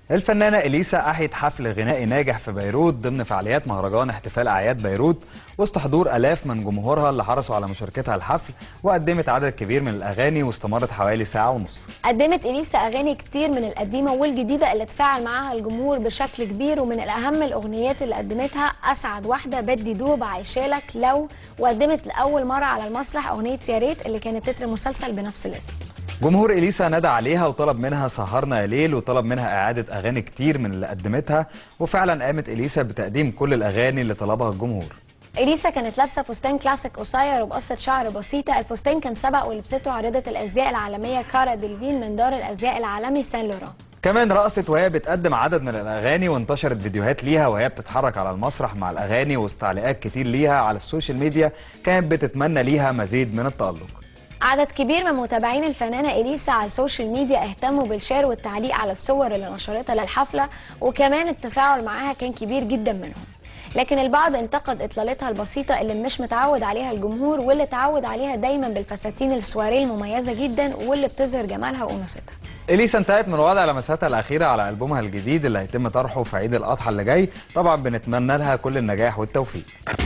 الفنانة إليسا أحيت حفل غنائي ناجح في بيروت ضمن فعاليات مهرجان احتفال أعياد بيروت وسط حضور آلاف من جمهورها اللي حرصوا على مشاركتها الحفل وقدمت عدد كبير من الأغاني واستمرت حوالي ساعة ونص قدمت إليسا أغاني كتير من القديمة والجديدة اللي تفاعل معاها الجمهور بشكل كبير ومن الأهم الأغنيات اللي قدمتها أسعد واحدة بدي دوب عايشالك لو وقدمت لأول مرة على المسرح أغنية يا ريت اللي كانت تتر مسلسل بنفس الاسم جمهور إليسا نادى عليها وطلب منها سهرنا يا ليل وطلب منها إعادة أغاني كتير من اللي قدمتها وفعلا قامت إليسا بتقديم كل الأغاني اللي طلبها الجمهور إليسا كانت لابسة فستان كلاسيك قصير وبقصة شعر بسيطة الفستان كان سبق ولبسته عارضة الأزياء العالمية كارا ديلفين من دار الأزياء العالمي سان لوران كمان رقصت وهي بتقدم عدد من الأغاني وانتشرت فيديوهات ليها وهي بتتحرك على المسرح مع الأغاني وتعليقات كتير ليها على السوشيال ميديا كانت بتتمنى ليها مزيد من التألق عدد كبير من متابعين الفنانة إليسا على السوشيال ميديا اهتموا بالشير والتعليق على الصور اللي نشرتها للحفلة وكمان التفاعل معاها كان كبير جدا منهم لكن البعض انتقد اطلالتها البسيطة اللي مش متعود عليها الجمهور واللي تعود عليها دايما بالفساتين السواريه المميزة جدا واللي بتظهر جمالها وأنوثتها إليسا انتهت من وضع لمساتها الأخيرة على ألبومها الجديد اللي هيتم طرحه في عيد الأضحى اللي جاي طبعا بنتمنى لها كل النجاح والتوفيق